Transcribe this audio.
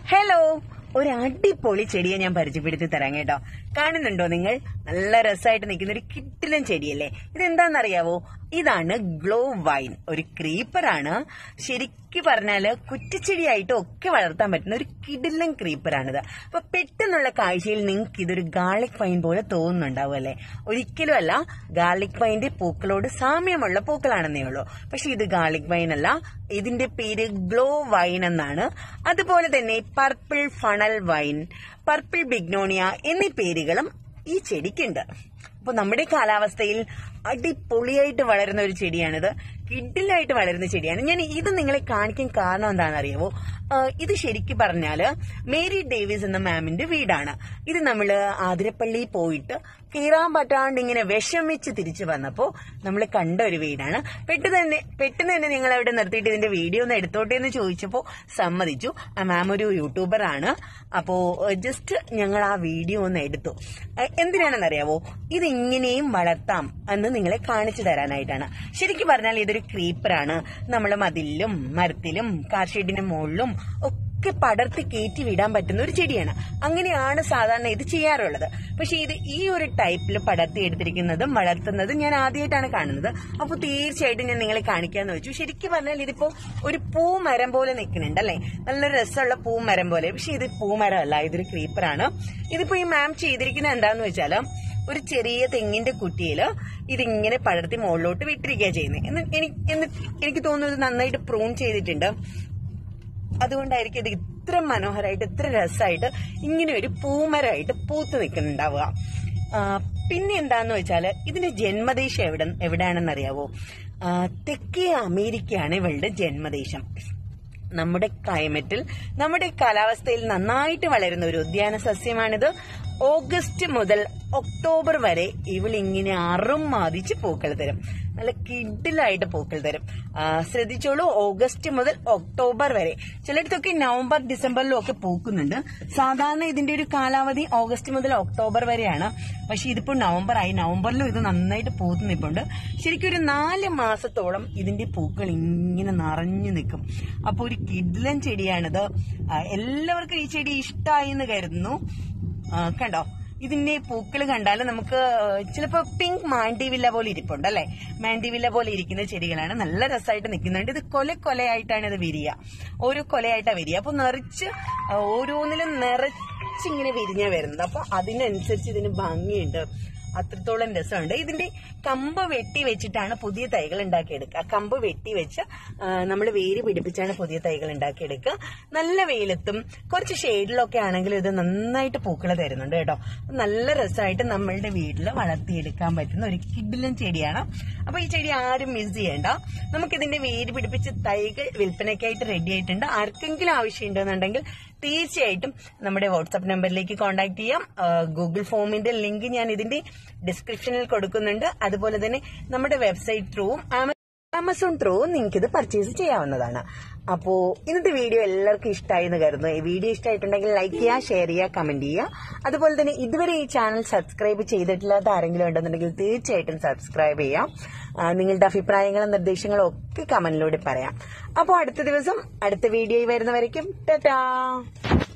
hello ഒരു അടിപൊളി ചെടിയെ ഞാൻ പരിചയപ്പെടുത്തി തരാം കേട്ടോ കാണുന്നുണ്ടോ നിങ്ങൾ നല്ല രസമായിട്ട് നിൽക്കുന്ന ഒരു കിട്ടിലൻ ചെടിയല്ലേ ഇതെന്താണെന്നറിയാവോ ഇതാണ് ഗ്ലോ വൈൻ ഒരു ക്രീപ്പറാണ് ശരിക്കും പറഞ്ഞാല് കുറ്റിച്ചെടിയായിട്ട് ഒക്കെ വളർത്താൻ പറ്റുന്ന ഒരു കിടിലൻ ക്രീപ്പറാണിത് അപ്പൊ പെട്ടെന്നുള്ള കാഴ്ചയിൽ നിങ്ങൾക്ക് ഇതൊരു ഗാർലിക് വൈൻ പോലെ തോന്നുന്നുണ്ടാവും അല്ലെ ഒരിക്കലും അല്ല ഗാർലിക് വൈൻ്റെ പൂക്കളോട് സാമ്യമുള്ള പൂക്കളാണെന്നേ ഉള്ളൂ പക്ഷെ ഇത് ഗാർലിക് വൈൻ അല്ല ഇതിന്റെ പേര് ഗ്ലോ വൈൻ എന്നാണ് അതുപോലെ തന്നെ purple funnel vine purple bignonia എന്നീ പേരുകളും ഈ ചെടിക്കുണ്ട് അപ്പൊ നമ്മുടെ കാലാവസ്ഥയിൽ അടിപൊളിയായിട്ട് വളരുന്ന ഒരു ചെടിയാണിത് കിഡിലായിട്ട് വളരുന്ന ചെടിയാണ് ഞാൻ ഇത് നിങ്ങളെ കാണിക്കാൻ കാരണം എന്താണെന്ന് അറിയാവോ ആ, ഇത് ശരിക്കും പറഞ്ഞാല് മേരി ഡേവിസ് എന്ന മാമിന്റെ വീടാണ് ഇത് നമ്മള് ആതിരപ്പള്ളി പോയിട്ട് കീറാൻ പറ്റാണ്ട് ഇങ്ങനെ വിഷമിച്ച് തിരിച്ചു വന്നപ്പോ നമ്മൾ കണ്ട ഒരു വീടാണ് പെട്ടെന്ന് തന്നെ പെട്ടെന്ന് തന്നെ നിങ്ങൾ അവിടെ നിർത്തിയിട്ട് ഇതിന്റെ വീഡിയോ ഒന്ന് എടുത്തോട്ടെ എന്ന് ചോദിച്ചപ്പോ സമ്മതിച്ചു ആ മാം ഒരു യൂട്യൂബർ ആണ് അപ്പോ ജസ്റ്റ് ഞങ്ങൾ ആ വീഡിയോ ഒന്ന് എടുത്തു അഹ് എന്തിനാണെന്നറിയാവോ ഇത് ഇങ്ങനെയും വളർത്താം എന്ന് നിങ്ങളെ കാണിച്ചു തരാനായിട്ടാണ് ശരിക്കും പറഞ്ഞാൽ ഇതൊരു ക്രീപ്പറാണ് നമ്മൾ മതിലിലും മരത്തിലും കാർഷെഡിന്റെ മുകളിലും ഒക്കെ പടർത്തി കയറ്റി വിടാൻ പറ്റുന്ന ഒരു ചെടിയാണ് അങ്ങനെയാണ് സാധാരണ ഇത് ചെയ്യാറുള്ളത് പക്ഷെ ഇത് ഈ ഒരു ടൈപ്പിൽ പടർത്തി എടുത്തിരിക്കുന്നതും വളർത്തുന്നതും ഞാൻ ആദ്യമായിട്ടാണ് കാണുന്നത് അപ്പൊ തീർച്ചയായിട്ടും ഞാൻ നിങ്ങളെ കാണിക്കാന്ന് വെച്ചു ശരിക്കും പറഞ്ഞാൽ ഇതിപ്പോ ഒരു പൂമരം പോലെ നിൽക്കുന്നുണ്ട് അല്ലെ നല്ല രസമുള്ള പൂമരം പോലെ പക്ഷെ ഇത് പൂമരം അല്ല ഇതൊരു ക്രീപ്പറാണ് ഇതിപ്പോ ഈ മാം ചെയ്തിരിക്കുന്നത് എന്താന്ന് വെച്ചാല് ഒരു ചെറിയ തെങ്ങിന്റെ കുറ്റിയില് ഇതിങ്ങനെ പടർത്തി മുകളിലോട്ട് വിട്ടിരിക്കുക ചെയ്യുന്നത് എന്ന് എനിക്ക് എന്നിട്ട് എനിക്ക് തോന്നുന്നു ഇത് നന്നായിട്ട് പ്രൂൺ ചെയ്തിട്ടുണ്ട് അതുകൊണ്ടായിരിക്കും ഇത് ഇത്ര മനോഹരമായിട്ട് ഇത്ര രസമായിട്ട് ഇങ്ങനെ ഒരു പൂമരമായിട്ട് പൂത്ത് നിൽക്കുന്നുണ്ടാവുക ആ, പിന്നെ എന്താന്ന് വെച്ചാല് ഇതിന്റെ ജന്മദേശം എവിടെ എവിടെയാണെന്ന് അറിയാവോ ആ, തെക്കേ അമേരിക്കയാണ് ഇവളുടെ ജന്മദേശം നമ്മുടെ ക്ലൈമറ്റിൽ നമ്മുടെ കാലാവസ്ഥയിൽ നന്നായിട്ട് വളരുന്ന ഒരു ഉദ്യാന സസ്യമാണിത് ഓഗസ്റ്റ് മുതൽ ഒക്ടോബർ വരെ ഇവളിങ്ങനെ അറും മാതിച്ച് പൂക്കൾ തരും നല്ല കിഡിലായിട്ട് പൂക്കൾ തരും ആ, ശ്രദ്ധിച്ചോളൂ ഓഗസ്റ്റ് മുതൽ ഒക്ടോബർ വരെ ചിലയിടത്തൊക്കെ നവംബർ ഡിസംബറിലും ഒക്കെ പൂക്കുന്നുണ്ട് സാധാരണ ഇതിന്റെ ഒരു കാലാവധി ഓഗസ്റ്റ് മുതൽ ഒക്ടോബർ വരെയാണ് പക്ഷെ ഇതിപ്പോ നവംബർ ആയി നവംബറിലും ഇത് നന്നായിട്ട് പൂത്ത് നിൽപ്പുണ്ട് ശരിക്കും ഒരു നാല് മാസത്തോളം ഇതിന്റെ പൂക്കൾ ഇങ്ങനെ നിറഞ്ഞു നിൽക്കും അപ്പൊ ഒരു കിഡിലൻ ചെടിയാണിത് ആ, എല്ലാവർക്കും ഈ ചെടി ഇഷ്ടമായി എന്ന് കരുതുന്നു ആ, കണ്ടോ ഇതിന്റെ പൂക്കൾ കണ്ടാൽ നമുക്ക് ചിലപ്പോ പിങ്ക് മാൻഡിവില്ല പോലെ ഇരിപ്പുണ്ട് അല്ലെ മാൻഡിവില്ല പോലെ ഇരിക്കുന്ന ചെടികളാണ് നല്ല രസമായിട്ട് നിൽക്കുന്നുണ്ട് ഇത് കൊല കൊലയായിട്ടാണ് ഇത് വിരിയ ഓരോ കൊലയായിട്ടാണ് വിരിയ അപ്പൊ നിറച്ച് ആ, ഓരോന്നിലും നിറച്ചിങ്ങനെ വിരിഞ്ഞാ വരുന്നത് അപ്പൊ അതിനനുസരിച്ച് ഇതിന് ഭംഗിയുണ്ട് അത്രത്തോളം രസമുണ്ട് ഇതിന്റെ കമ്പ് വെട്ടി വെച്ചിട്ടാണ് പുതിയ തൈകൾ ഉണ്ടാക്കിയെടുക്കുക കമ്പ് വെട്ടി വെച്ച് നമ്മൾ വേര് പിടിപ്പിച്ചാണ് പുതിയ തൈകൾ ഉണ്ടാക്കിയെടുക്കുക നല്ല വെയിലത്തും കുറച്ച് ഷെയ്ഡിലൊക്കെ ആണെങ്കിലും ഇത് നന്നായിട്ട് പൂക്കൾ തരുന്നുണ്ട് കേട്ടോ നല്ല രസമായിട്ട് നമ്മളുടെ വീട്ടിൽ വളർത്തിയെടുക്കാൻ പറ്റുന്ന ഒരു കിഡിലൻ ചെടിയാണ് അപ്പൊ ഈ ചെടി ആരും മിസ് ചെയ്യേണ്ട നമുക്ക് ഇതിന്റെ വേര് പിടിപ്പിച്ച് തൈകൾ വിൽപ്പനയ്ക്കായിട്ട് റെഡി ആയിട്ടുണ്ട് ആർക്കെങ്കിലും ആവശ്യമുണ്ടെന്നുണ്ടെങ്കിൽ തീർച്ചയായിട്ടും നമ്മുടെ വാട്സാപ്പ് നമ്പറിലേക്ക് കോൺടാക്ട് ചെയ്യാം ആ, ഗൂഗിൾ ഫോമിന്റെ ലിങ്ക് ഞാൻ ഇതിന്റെ ഡിസ്ക്രിപ്ഷനിൽ കൊടുക്കുന്നുണ്ട് അതുപോലെ തന്നെ നമ്മുടെ വെബ്സൈറ്റ് ത്രൂവും ആമസോൺ ത്രൂവും നിങ്ങൾക്ക് ഇത് പർച്ചേസ് ചെയ്യാവുന്നതാണ് അപ്പോ ഇന്നത്തെ വീഡിയോ എല്ലാവർക്കും ഇഷ്ടമായി എന്ന് കരുതുന്നു ഈ വീഡിയോ ഇഷ്ടമായിട്ടുണ്ടെങ്കിൽ ലൈക്ക് ചെയ്യുക ഷെയർ ചെയ്യുക കമന്റ് ചെയ്യുക അതുപോലെ തന്നെ ഇതുവരെ ഈ ചാനൽ സബ്സ്ക്രൈബ് ചെയ്തിട്ടില്ലാത്ത ആരെങ്കിലും ഉണ്ടെന്നുണ്ടെങ്കിൽ തീർച്ചയായിട്ടും സബ്സ്ക്രൈബ് ചെയ്യാം ആ, നിങ്ങളുടെ അഭിപ്രായങ്ങളും നിർദ്ദേശങ്ങളും ഒക്കെ കമന്റിലൂടെ പറയാം അപ്പോൾ അടുത്ത ദിവസം അടുത്ത വീഡിയോയിൽ വരുന്നവരേക്കും ടാറ്റാ